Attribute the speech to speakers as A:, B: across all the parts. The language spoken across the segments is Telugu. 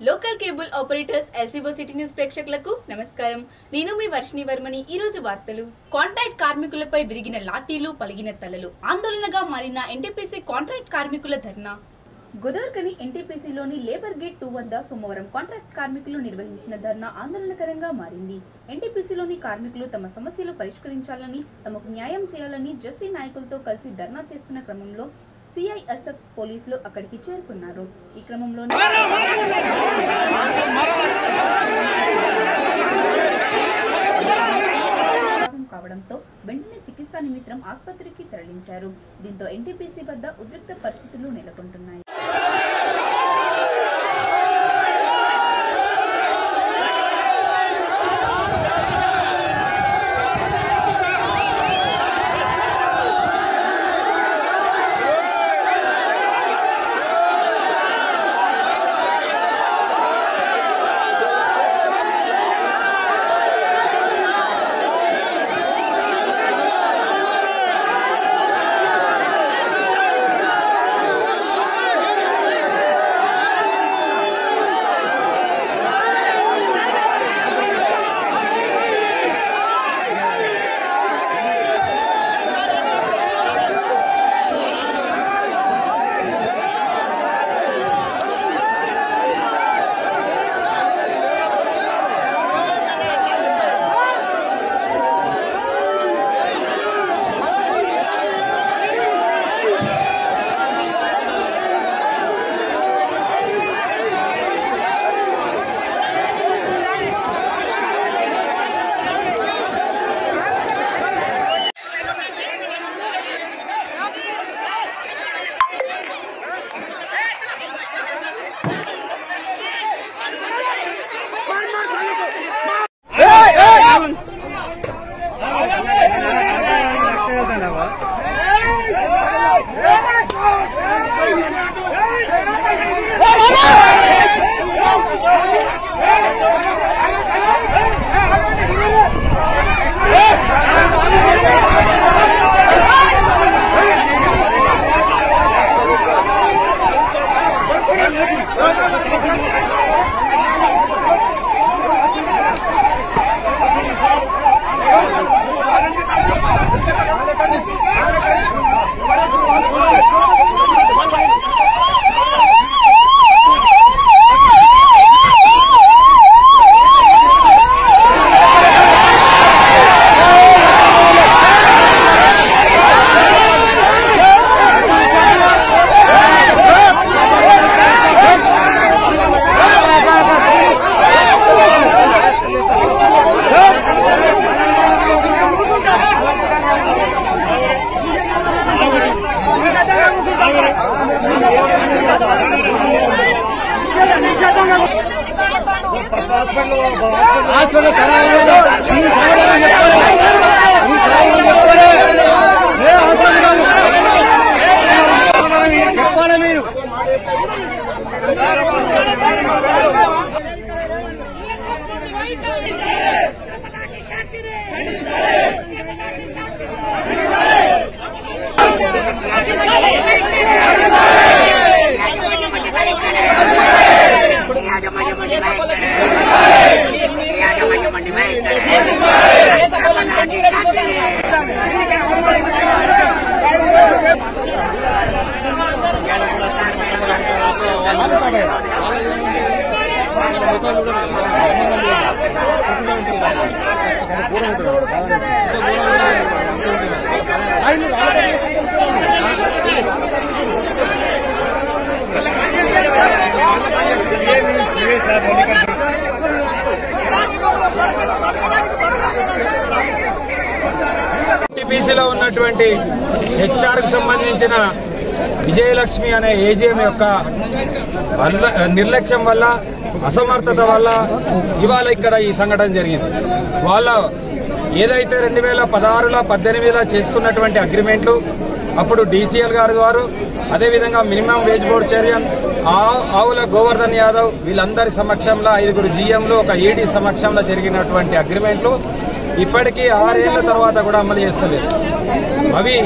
A: Local cable operators LCO city news ప్రేక్షకులకు నమస్కారం నేను మీ వర్షిణి వర్మని ఈ రోజు వార్తలు కాంట్రాక్ట్ కార్మికులపై విరిగిన లాఠీలు పలిగిన తలలు ఆందోళనగా మారిన ఎన్టీపీసీ కాంట్రాక్ట్ కార్మికుల ధర్నా గోదావరికని ఎన్టీపీసీలోని లేబర్ గేట్ టూ వద్ద సోమవారం కాంట్రాక్ట్ కార్మికులు నిర్వహించిన ధర్నా ఆందోళనకరంగా మారింది ఎన్టీపీసీలోని కార్మికులు తమ సమస్యలు పరిష్కరించాలని తమకు న్యాయం చేయాలని జెస్సీ నాయకులతో కలిసి ధర్నా చేస్తున్న క్రమంలో సిఐఎస్ఎఫ్ పోలీసులు అక్కడికి చేరుకున్నారు ఈ క్రమంలో కావడంతో వెంటనే చికిత్స నిమిత్తం ఆసుపత్రికి తరలించారు దీంతో ఎన్టీపీసీ వద్ద ఉద్రిక్త పరిస్థితులు నెలకొంటున్నాయి
B: హాస్పిటల్ ఖరాబ్ అయింది. ఈ సమాధానం చెప్పాలి. ఈ సమాధానం చెప్పాలి. ఏ హాస్పిటల్ కాదు. సమాధానం మీరు చెప్పాలి మీరు
C: టీపీసీలో ఉన్నటువంటి హెచ్ఆర్కు సంబంధించిన విజయలక్ష్మి అనే ఏజీఎం యొక్క వల్ల- నిర్లక్ష్యం వల్ల అసమర్థత వల్ల ఇవాళ ఇక్కడ ఈ సంఘటన జరిగింది వాళ్ళ ఏదైతే రెండు వేల పదహారులో పద్దెనిమిదిలో చేసుకున్నటువంటి అగ్రిమెంట్లు అప్పుడు డీసీఎల్ గారి వారు అదేవిధంగా మినిమం వేజ్ బోర్డు చైర్మన్ ఆ- ఆవుల గోవర్ధన్ యాదవ్ వీళ్ళందరి సమక్షంలో ఐదుగురు జీఎంలు ఒక ఈడీ సమక్షంలో జరిగినటువంటి అగ్రిమెంట్లు ఇప్పటికీ ఆరేళ్ల తర్వాత కూడా అమలు చేస్తలేదు అవి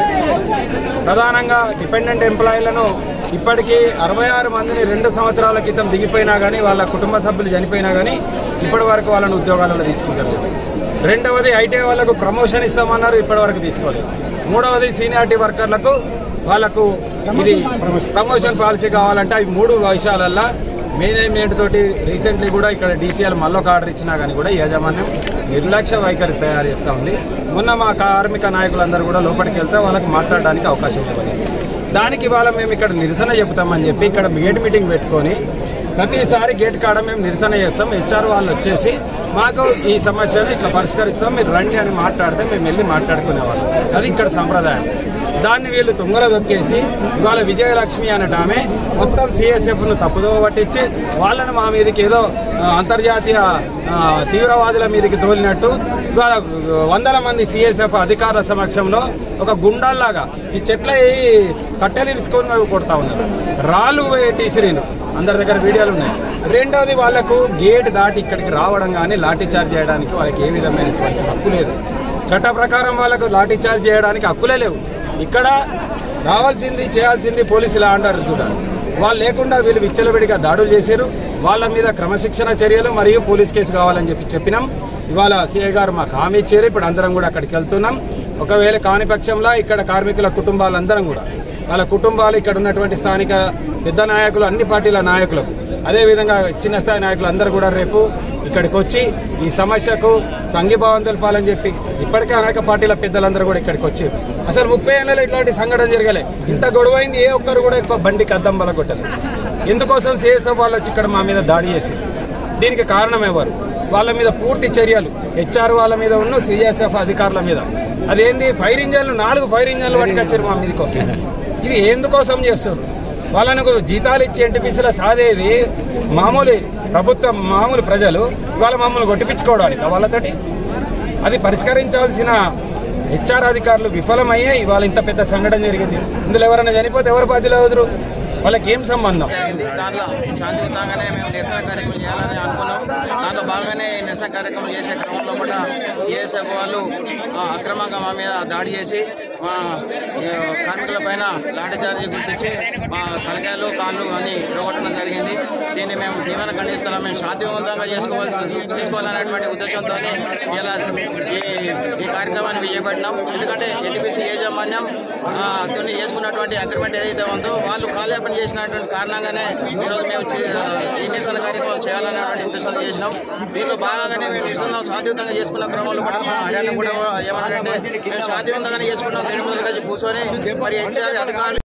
C: ప్రధానంగా డిపెండెంట్ ఎంప్లాయీలను ఇప్పటికీ అరవై ఆరు మందిని రెండు సంవత్సరాల క్రితం దిగిపోయినా కానీ వాళ్ళ కుటుంబ సభ్యులు చనిపోయినా కానీ ఇప్పటి వరకు వాళ్ళని ఉద్యోగాలలో తీసుకుంటారు రెండవది ఐటీ వాళ్ళకు ప్రమోషన్ ఇస్తామన్నారు ఇప్పటి వరకు తీసుకోలేదు మూడవది సీనియారిటీ వర్కర్లకు వాళ్ళకు ఇది ప్రమోషన్ పాలసీ కావాలంటే అవి మూడు విషయాలల్లో మేనేజ్మెంట్ తోటి రీసెంట్లీ కూడా ఇక్కడ డీసీఎల్ మళ్ళొక ఆర్డర్ ఇచ్చినా కానీ కూడా యాజమాన్యం నిర్లక్ష్య వైఖరి తయారు చేస్తూ ఉంది మొన్న మా కార్మిక నాయకులందరూ కూడా లోపలికి వెళ్తే వాళ్ళకి మాట్లాడడానికి అవకాశం ఇవ్వలేదు దానికి ఇవాళ మేము ఇక్కడ నిరసన చెబుతామని చెప్పి ఇక్కడ గేట్ మీటింగ్ పెట్టుకొని ప్రతిసారి గేట్ కాడ మేము నిరసన చేస్తాం హెచ్ఆర్ వాళ్ళు వచ్చేసి మాకు ఈ సమస్యను ఇట్లా పరిష్కరిస్తాం మీరు రండి అని మాట్లాడితే మేము వెళ్ళి మాట్లాడుకునేవాళ్ళం అది ఇక్కడ సంప్రదాయం దాన్ని వీళ్ళు తుంగర దొక్కేసి ఇవాళ విజయలక్ష్మి అనట ఆమె మొత్తం సిఎస్ఎఫ్ను తప్పుదోవ పట్టించి వాళ్ళని మా మీదకి ఏదో ఆ, అంతర్జాతీయ ఆ, తీవ్రవాదుల మీదకి తోలినట్టు ఇవాళ వందల మంది సిఎస్ఎఫ్ అధికారుల సమక్షంలో ఒక గుండాల్లాగా ఈ చెట్ల ఈ కట్టెలు ఇరుచుకొని కొడతా ఉన్నారు రాళ్ళు టీసీరీను అందరి దగ్గర వీడియోలు ఉన్నాయి రెండవది వాళ్లకు గేట్ దాటి ఇక్కడికి రావడం కానీ లాఠీ చార్జ్ చేయడానికి వాళ్ళకి ఏ విధమైనటువంటి హక్కు లేదు చట్ట ప్రకారం వాళ్ళకు లాఠీ చార్జ్ చేయడానికి హక్కులే లేవు ఇక్కడ రావాల్సింది చేయాల్సింది పోలీసులు అంటారు చూడాలి వాళ్ళు లేకుండా వీళ్ళు విచ్చలవిడిగా దాడులు చేశారు వాళ్ళ మీద క్రమశిక్షణ చర్యలు మరియు పోలీస్ కేసు కావాలని చెప్పి చెప్పినాం ఇవాళ సీఐ గారు మాకు హామీ ఇచ్చారు ఇప్పుడు అందరం కూడా అక్కడికి వెళ్తున్నాం ఒకవేళ కాని పక్షంలో ఇక్కడ కార్మికుల కుటుంబాలందరం కూడా వాళ్ళ కుటుంబాలు ఇక్కడ ఉన్నటువంటి స్థానిక పెద్ద నాయకులు అన్ని పార్టీల నాయకులకు అదేవిధంగా చిన్న స్థాయి నాయకులు అందరూ కూడా రేపు ఇక్కడికి వచ్చి ఈ సమస్యకు సంఘీభావం తెలపాలని చెప్పి ఇప్పటికే అనేక పార్టీల పెద్దలందరూ కూడా ఇక్కడికి వచ్చారు అసలు ముప్పై ఏళ్ళలో ఇట్లాంటి సంఘటన జరగలే ఇంత గొడవైంది ఏ ఒక్కరు కూడా ఎక్కువ బండికి అద్దం బల కొట్టలేదు ఎందుకోసం సిఎస్ఎఫ్ వాళ్ళు వచ్చి ఇక్కడ మా మీద దాడి చేశారు దీనికి కారణం ఎవరు వాళ్ళ మీద పూర్తి చర్యలు హెచ్ఆర్ వాళ్ళ మీద ఉన్న సిఎస్ఎఫ్ అధికారుల మీద అదేంది ఫైర్ ఇంజన్లు నాలుగు ఫైర్ ఇంజన్లు పట్టుకొచ్చారు మా మీదకి వస్తుంది ఇది ఎందుకోసం చేస్తారు వాళ్ళకు జీతాలు ఇచ్చి ఎన్టీపీసీలో సాదేది మామూలు ప్రభుత్వం మామూలు ప్రజలు ఇవాళ మమ్మల్ని కొట్టిపించుకోవడానికి వాళ్ళతోటి అది పరిష్కరించాల్సిన హెచ్ఆర్ అధికారులు విఫలమయ్యే ఇవాళ ఇంత పెద్ద సంఘటన జరిగింది ఇందులో ఎవరైనా చనిపోతే ఎవరు బాధ్యులు అవుతారు వాళ్ళకి ఏం సంబంధం
D: జరిగింది దాంట్లో శాంతియుతంగానే మేము నిరసన కార్యక్రమం చేయాలని అనుకున్నాం దాంట్లో భాగంగానే ఈ నిరసన కార్యక్రమం చేసే క్రమంలో కూడా సిఎస్ఎఫ్ వాళ్ళు ఆ, అక్రమంగా మా మీద దాడి చేసి మా ఈ, కార్మికుల పైన లాఠీ చార్జీ గుర్తించి మా తలకాయలు కాళ్ళు అన్ని విడగొట్టడం జరిగింది దీన్ని మేము తీవ్రంగా ఖండిస్తున్నాం మేము శాంతివంతంగా చేసుకోవాల్సి చేసుకోవాలనేటువంటి ఉద్దేశంతో ఇలా ఈ ఈ కార్యక్రమాన్ని చేపట్టినాం ఎందుకంటే ఎన్టీపీసీ యాజమాన్యం ఆ, తోని చేసుకున్నటువంటి అగ్రిమెంట్ ఏదైతే ఉందో వాళ్ళు కాలేపని చేసినటువంటి కారణంగానే ఈరోజు మేము చే- ఈ నిరసన కార్యక్రమం చేయాలనేటువంటి ఉద్దేశంతో చేసినాం దీనిలో భాగంగానే మేము నిరసన శాంతియుతంగా చేసుకున్న క్రమంలో కూడా మా హర్యానా కూడా ఏమన్నారంటే మేము శాంతియుతంగానే చేసుకున్నాం రెండు మూడు కలిసి కూర్చొని మరి హెచ్ఆర్ అధికారులు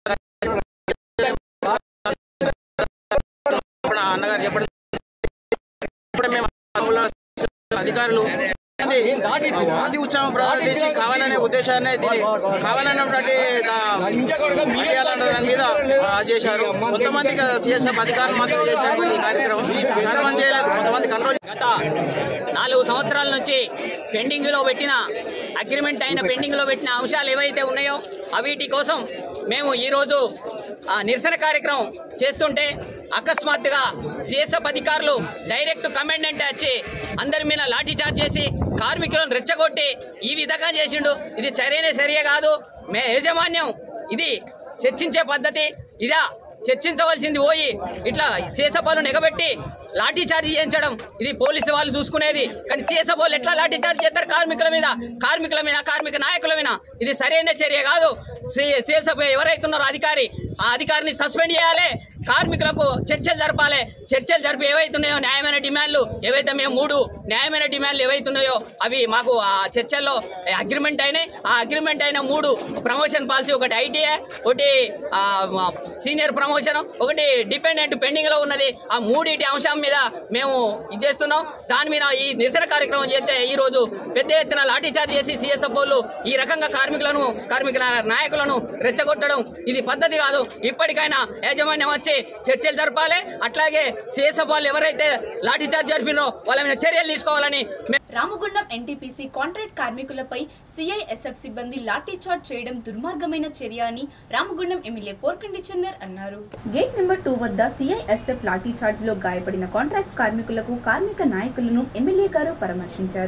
D: కూడా అన్నగారు చెప్పడం ఇప్పుడు మేము అధికారులు అతి ఉత్సాహం ప్రదర్శించి కావాలనే ఉద్దేశాన్ని దీన్ని కావాలన్నటువంటి చేయాలన్న దాని మీద ఆ, చేశారు కొంతమందికి సిఎస్ఎఫ్ అధికారులు మాత్రం చేసినటువంటి ఈ కార్యక్రమం చాలా మంది చేయలేదు కొంతమంది కంట్రోల్
E: గత నాలుగు సంవత్సరాల నుంచి పెండింగ్లో పెట్టిన అగ్రిమెంట్ అయిన పెండింగ్లో పెట్టిన అంశాలు ఏవైతే ఉన్నాయో అవిటి కోసం మేము ఈరోజు ఆ, నిరసన కార్యక్రమం చేస్తుంటే అకస్మాత్తుగా సిఎస్ఎఫ్ అధికారులు డైరెక్ట్ కమాండెంట్ వచ్చి అందరి మీద లాఠీ చార్జ్ చేసి కార్మికులను రెచ్చగొట్టి ఈ విధంగా చేసిండు ఇది సరైన చర్య కాదు మే యాజమాన్యం ఇది చర్చించే పద్ధతి ఇదా చర్చించవలసింది పోయి ఇట్లా సీసపాలు నెగబెట్టి లాఠీ చార్జ్ చేయించడం ఇది పోలీసు వాళ్ళు చూసుకునేది కానీ సీఎస్ఎఫ్ వాళ్ళు ఎట్లా లాఠీ చార్జ్ చేస్తారు కార్మికుల మీద కార్మికుల మీద కార్మిక నాయకుల మీద ఇది సరైన చర్య కాదు సీఎస్ఎఫ్ ఎవరైతే ఉన్నారో అధికారి ఆ అధికారిని సస్పెండ్ చేయాలి కార్మికులకు చర్చలు జరపాలి చర్చలు జరిపి ఏవైతున్నాయో న్యాయమైన డిమాండ్లు ఏవైతే మేము మూడు న్యాయమైన డిమాండ్లు ఏవైతున్నాయో అవి మాకు ఆ చర్చల్లో అగ్రిమెంట్ అయినాయి ఆ అగ్రిమెంట్ అయిన మూడు ప్రమోషన్ పాలసీ ఒకటి ఐటీఐ ఒకటి ఆ, మా సీనియర్ ప్రమోషన్ ఒకటి డిపెండెంట్ పెండింగ్ లో ఉన్నది ఆ మూడింటి అంశం మీద మేము ఇది చేస్తున్నాం దాని మీద ఈ నిరసన కార్యక్రమం చేస్తే ఈ రోజు పెద్ద ఎత్తున లాఠీ చార్జ్ చేసి సిఎస్ఎఫ్ వాళ్ళు ఈ రకంగా కార్మికులను కార్మికుల నాయకులను రెచ్చగొట్టడం ఇది పద్ధతి కాదు ఇప్పటికైనా యాజమాన్యం వచ్చి చర్చలు జరపాలి అట్లాగే సిఎస్ఎఫ్ వాళ్ళు ఎవరైతే లాఠీ చార్జ్ జరిపినో వాళ్ళ మీద చర్యలు తీసుకోవాలని మేము
A: రామగుండం ఎన్టీపీసీ కాంట్రాక్ట్ కార్మికులపై సిఐఎస్ఎఫ్ సిబ్బంది లాఠీ చార్జ్ చేయడం దుర్మార్గమైన చర్య అని రామగుండం ఎమ్మెల్యే కోర్కండి చందర్ అన్నారు గేట్ నెంబర్ టూ వద్ద సిఐఎస్ఎఫ్ లాఠీ చార్జ్ లో గాయపడిన కాంట్రాక్ట్ కార్మికులకు కార్మిక నాయకులను ఎమ్మెల్యే గారు పరామర్శించారు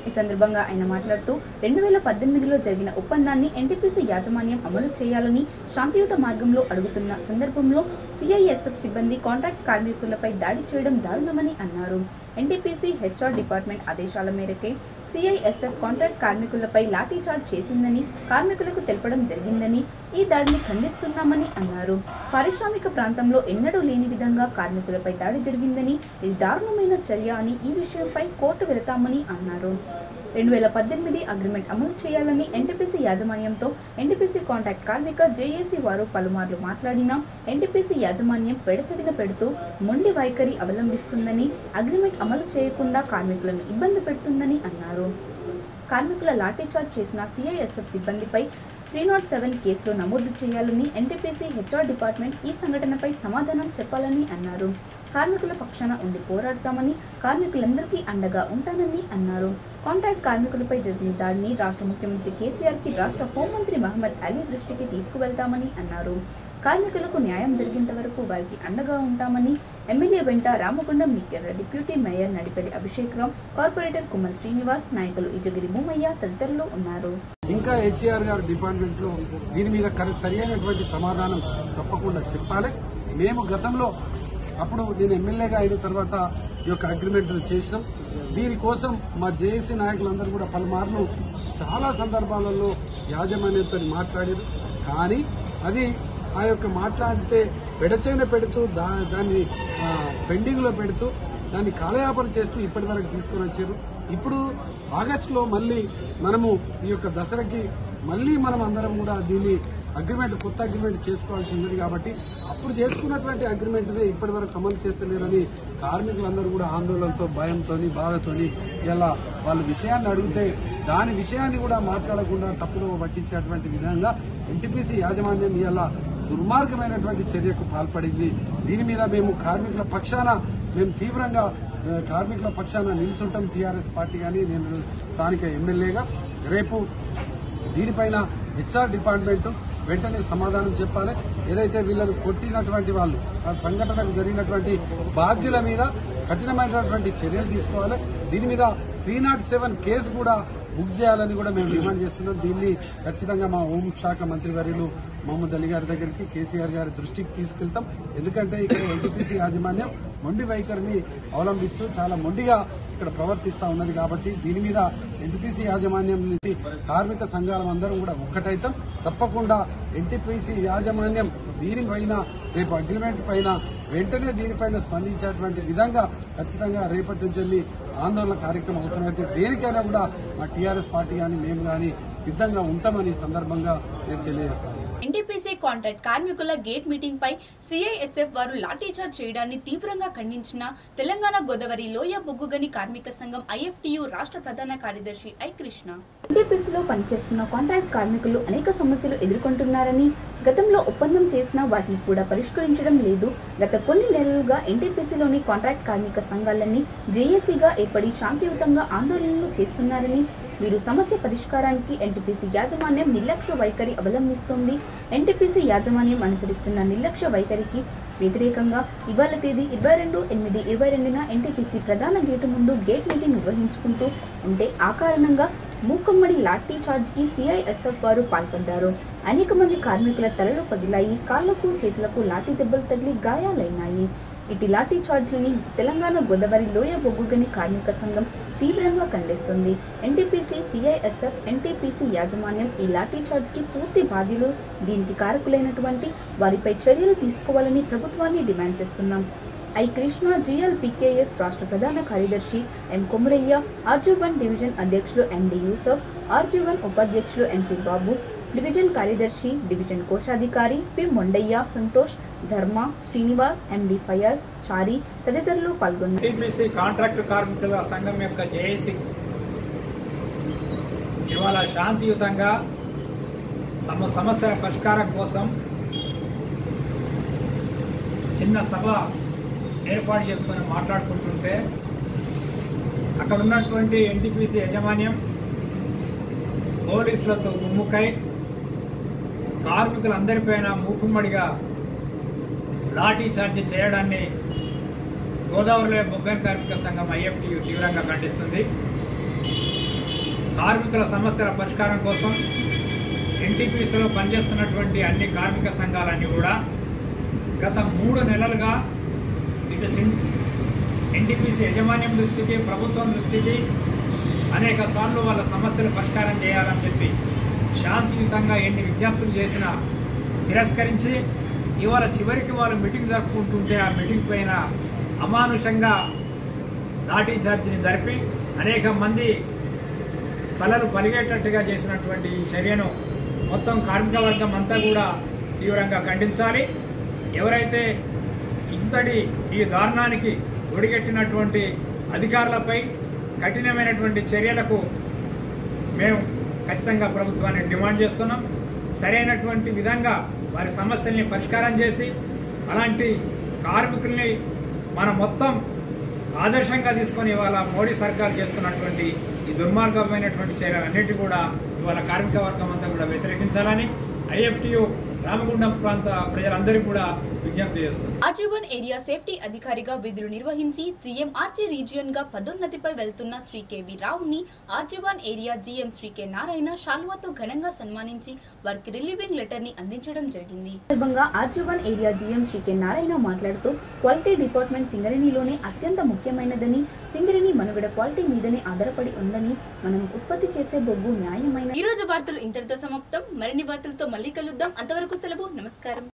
A: ఈ సందర్భంగా ఆయన మాట్లాడుతూ రెండు వేల పద్దెనిమిదిలో జరిగిన ఒప్పందాన్ని ఎన్టీపీసీ యాజమాన్యం అమలు చేయాలని శాంతియుత మార్గంలో అడుగుతున్న సందర్భంలో సిఐఎస్ఎఫ్ సిబ్బంది కాంట్రాక్ట్ కార్మికులపై దాడి చేయడం దారుణమని అన్నారు ఎన్టీపీసీ హెచ్ఆర్ డిపార్ట్మెంట్ ఆదేశాల మేరకే సిఐఎస్ఎఫ్ కాంట్రాక్ట్ కార్మికులపై లాఠీచార్జ్ చేసిందని కార్మికులకు తెలపడం జరిగిందని ఈ దాడిని ఖండిస్తున్నామని అన్నారు పారిశ్రామిక ప్రాంతంలో ఎన్నడూ లేని విధంగా కార్మికులపై దాడి జరిగిందని ఇది దారుణమైన చర్య అని ఈ విషయంపై కోర్టు వెళతామని అన్నారు రెండు వేల పద్దెనిమిది అగ్రిమెంట్ అమలు చేయాలని ఎన్టీపీసీ యాజమాన్యంతో ఎన్టీపీసీ కాంట్రాక్ట్ కార్మిక జేఏసీ వారు పలుమార్లు మాట్లాడినా ఎన్టీపీసీ యాజమాన్యం పెడచెవిన పెడుతూ మొండి వైఖరి అవలంబిస్తుందని అగ్రిమెంట్ అమలు చేయకుండా కార్మికులను ఇబ్బంది పెడుతుందని అన్నారు కార్మికుల లాఠీచార్జ్ చేసిన సిఐఎస్ఎఫ్ సిబ్బందిపై త్రీ నాట్ సెవెన్ కేసులు నమోదు చేయాలని ఎన్టీపీసీ హెచ్ఆర్ డిపార్ట్మెంట్ ఈ సంఘటనపై సమాధానం చెప్పాలని అన్నారు కార్మికుల పక్షాన ఉండి పోరాడతామని కార్మికులందరికీ అండగా ఉంటానని అన్నారు కాంట్రాక్ట్ కార్మికులపై జరిగిన దాడిని రాష్ట్ర ముఖ్యమంత్రి కేసీఆర్ కి రాష్ట్ర హోంమంత్రి మహమ్మద్ అలీ దృష్టికి తీసుకువెళ్తామని అన్నారు కార్మికులకు న్యాయం జరిగేంత వరకు వారికి అండగా ఉంటామని ఎమ్మెల్యే వెంట Ramagundam నిత్యర deputy mayor Nadipelli అభిషేక్రావు corporator Kumar Srinivas నాయకులు ఇజగిరి భూమయ్య తదితరులు ఉన్నారు
F: ఇంకా హెచ్ఆర్ గారి డిపార్ట్మెంట్ లో దీని మీద కరెక్ట్ సరైనటువంటి సమాధానం తప్పకుండా చెప్పాలి మేము గతంలో అప్పుడు నేను ఎమ్మెల్యేగా అయిన తర్వాత ఈ యొక్క అగ్రిమెంట్ చేసినాం దీనికోసం మా జేఏసీ నాయకులందరూ కూడా పలుమార్లు చాలా సందర్భాలలో యాజమాన్యంతో మాట్లాడారు కానీ అది ఆ యొక్క మాట్లాడితే పెడచైన పెడుతూ దా దాన్ని పెండింగ్ లో పెడుతూ దాన్ని కాలయాపన చేస్తూ ఇప్పటి వరకు తీసుకొని వచ్చారు ఇప్పుడు ఆగస్టులో మళ్ళీ మనము ఈ యొక్క దసరాకి మళ్ళీ మనం అందరం కూడా దీన్ని అగ్రిమెంట్ కొత్త అగ్రిమెంట్ చేసుకోవాల్సి ఉంది కాబట్టి అప్పుడు చేసుకున్నటువంటి అగ్రిమెంట్ ని ఇప్పటి వరకు అమలు చేస్తలేరని కార్మికులందరూ కూడా ఆందోళనతో భయంతో బాధతోని ఇలా వాళ్ళ విషయాన్ని అడిగితే దాని విషయాన్ని కూడా మాట్లాడకుండా తప్పుదో పట్టించేటువంటి విధంగా ఎన్టీపీసీ యాజమాన్యం ఇలా దుర్మార్గమైనటువంటి చర్యకు పాల్పడింది దీని మీద మేము కార్మికుల పక్షాన మేము తీవ్రంగా ఆ, కార్మికుల పక్షాన నిలుచుంటాం టీఆర్ఎస్ పార్టీ కానీ నేను స్థానిక ఎమ్మెల్యేగా రేపు దీనిపైన హెచ్ఆర్ డిపార్ట్మెంట్ వెంటనే సమాధానం చెప్పాలి ఏదైతే వీళ్ళను కొట్టినటువంటి వాళ్ళు ఆ సంఘటనకు జరిగినటువంటి బాధ్యుల మీద కఠినమైనటువంటి చర్యలు తీసుకోవాలి దీని మీద త్రీ నాట్ సెవెన్ కేసు కూడా బుక్ చేయాలని కూడా మేము డిమాండ్ చేస్తున్నాం దీన్ని ఖచ్చితంగా మా హోంశాఖ మంత్రివర్యులు మహమ్మద్ అలీ గారి దగ్గరికి కేసీఆర్ గారి దృష్టికి తీసుకెళ్తాం ఎందుకంటే ఇక్కడ ఎన్టీపీసీ యాజమాన్యం మొండి వైఖరిని అవలంబిస్తూ చాలా మొండిగా ఇక్కడ ప్రవర్తిస్తా ఉన్నది కాబట్టి దీని మీద ఎన్టీపీసీ యాజమాన్యం నుంచి కార్మిక సంఘాలం అందరం కూడా ఒక్కటైతాం తప్పకుండా ఎన్టీపీసీ యాజమాన్యం దీనిపైన రేపు అగ్రిమెంట్ పైన వెంటనే దీనిపైన స్పందించేటువంటి విధంగా ఖచ్చితంగా రేపటి నుంచి వెళ్ళి ఆందోళన కార్యక్రమం అవసరమైతే దేనికైనా కూడా మా టీఆర్ఎస్ పార్టీ కానీ మేము కానీ సిద్ధంగా ఉంటామని ఈ సందర్భంగా నేను తెలియజేస్తాను
A: ఎన్టీపీసీ కాంట్రాక్ట్ కార్మికుల గేట్ మీటింగ్ పై సిఐఎస్ఎఫ్ వారు లాఠీచార్జ్ చేయడాన్ని తీవ్రంగా ఖండించిన తెలంగాణ గోదావరి లోయ బొగ్గుగని కార్మిక సంఘం ఐఎఫ్టియు రాష్ట్ర ప్రధాన కార్యదర్శి ఐ కృష్ణ ఎన్టీపీసీలో పనిచేస్తున్న కాంట్రాక్ట్ కార్మికులు అనేక సమస్యలు ఎదుర్కొంటున్నారని గతంలో ఒప్పందం చేసినా వాటిని కూడా పరిష్కరించడం లేదు గత కొన్ని నెలలుగా ఎన్టీపీసీలోని కాంట్రాక్ట్ కార్మిక సంఘాలన్నీ జేఏసీగా ఏర్పడి శాంతియుతంగా ఆందోళనలు చేస్తున్నారని వీరు సమస్య పరిష్కారానికి ఎన్టీపీసీ యాజమాన్యం నిర్లక్ష్య వైఖరి అవలంబిస్తోంది ఎన్టీపీసీ యాజమాన్యం అనుసరిస్తున్న నిర్లక్ష్య వైఖరికి వ్యతిరేకంగా ఇవాళ తేదీ ఇరవై రెండు ఎనిమిది ఇరవై రెండున ఎన్టీపీసీ ప్రధాన గేటు ముందు గేట్ మీటింగ్ నిర్వహించుకుంటూ ఉంటే ఆ కారణంగా మూకమ్మడి లాఠీ చార్జ్ కి సిఐఎస్ఎఫ్ వారు పాల్పడ్డారు అనేక మంది కార్మికుల తలలు పగిలాయి కాళ్లకు చేతులకు లాఠీ దెబ్బలు తగిలి గాయాలైనాయి ఇటు లాఠీ చార్జ్లని తెలంగాణ గోదావరి లోయ బొగ్గుగని కార్మిక సంఘం తీవ్రంగా ఖండిస్తుంది ఎన్టీపీసీ సిఐఎస్ఎఫ్ ఎన్టీపీసీ యాజమాన్యం ఈ లాఠీ చార్జ్ కి పూర్తి బాధ్యులు దీనికి కారకులైనటువంటి వారిపై చర్యలు తీసుకోవాలని ప్రభుత్వాన్ని డిమాండ్ చేస్తున్నాం ఐ కృష్ణ జిఎల్పికేఎస్ రాష్ట్ర ప్రధాన కార్యదర్శి M Komuraiah RG one division అధ్యక్షులు ఎండి యూసఫ్ ఆర్జీ వన్ ఉపాధ్యక్షులు ఎన్సి బాబు డివిజన్ కార్యదర్శి డివిజన్ కోశాధికారి పి మొండయ్య సంతోష్ ధర్మ శ్రీనివాస్ ఎండి ఫయాజ్ చారి తదితరులు పాల్గొన్నారు
G: టీపీసీ కాంట్రాక్టు కార్మికుల సంఘం యొక్క జేఏసీ ఇవాళ శాంతియుతంగా తమ సమస్యల పరిష్కారం కోసం చిన్న సభ ఏర్పాటు చేసుకొని మాట్లాడుకుంటుంటే అక్కడ ఉన్నటువంటి ఎన్టీపీసీ యాజమాన్యం పోలీసులతో గుమ్ముకై కార్మికులందరిపైన మూకుమ్మడిగా లాఠీ చార్జ్ చేయడాన్ని గోదావరిలో బొగ్గన్ కార్మిక సంఘం ఐఎఫ్టియు తీవ్రంగా ఖండిస్తుంది కార్మికుల సమస్యల పరిష్కారం కోసం ఎన్టీపీసీలో పనిచేస్తున్నటువంటి అన్ని కార్మిక సంఘాలన్నీ కూడా గత మూడు నెలలుగా ఇటు ఎన్టీపీసీ యజమాన్యం దృష్టికి ప్రభుత్వం దృష్టికి అనేక సార్లు వాళ్ళ సమస్యలు పరిష్కారం చేయాలని చెప్పి శాంతియుతంగా ఎన్ని విజ్ఞప్తులు చేసినా తిరస్కరించి ఇవాళ చివరికి వాళ్ళు మీటింగ్ జరుపుకుంటుంటే ఆ మీటింగ్ పైన అమానుషంగా లాఠీ చార్జిని జరిపి అనేక మంది కళలు పలిగేటట్టుగా చేసినటువంటి ఈ చర్యను మొత్తం కార్మిక వర్గం అంతా కూడా తీవ్రంగా ఖండించాలి ఎవరైతే ఇంతటి ఈ దారుణానికి ఒడిగట్టినటువంటి అధికారులపై కఠినమైనటువంటి చర్యలకు మేము ఖచ్చితంగా ప్రభుత్వాన్ని డిమాండ్ చేస్తున్నాం సరైనటువంటి విధంగా వారి సమస్యల్ని పరిష్కారం చేసి అలాంటి కార్మికుల్ని మనం మొత్తం ఆదర్శంగా తీసుకొని ఇవాళ మోడీ సర్కార్ చేస్తున్నటువంటి ఈ దుర్మార్గమైనటువంటి చర్యలన్నిటి కూడా ఇవాళ కార్మిక వర్గం అంతా కూడా వ్యతిరేకించాలని ఐఎఫ్టియు రామగుండం ప్రాంత ప్రజలందరికీ కూడా విజ్ఞప్తి చేస్తుంది
A: ఆర్జీవన్ ఏరియా సేఫ్టీ అధికారిగా విధులు నిర్వహించి జీఎం ఆర్జీ రీజియన్ గా పదోన్నతిపై వెళ్తున్న శ్రీ కేవి రావుని RG one area GM Shri K Narayana శాల్వాతో ఘనంగా సన్మానించి వారికి రిలీవింగ్ లెటర్ ని అందించడం జరిగింది ఈ సందర్భంగా RG one area GM Shri K Narayana మాట్లాడుతూ క్వాలిటీ డిపార్ట్మెంట్ సింగరేణిలోనే అత్యంత ముఖ్యమైనదని సింగరేణి మనుగడ క్వాలిటీ మీదనే ఆధారపడి ఉందని మనం ఉత్పత్తి చేసే బొగ్గు న్యాయమైన ఈ రోజు వార్తలు ఇంతటితో సమాప్తం మరిన్ని వార్తలతో మళ్ళీ కలుద్దాం అంతవరకు సెలవు నమస్కారం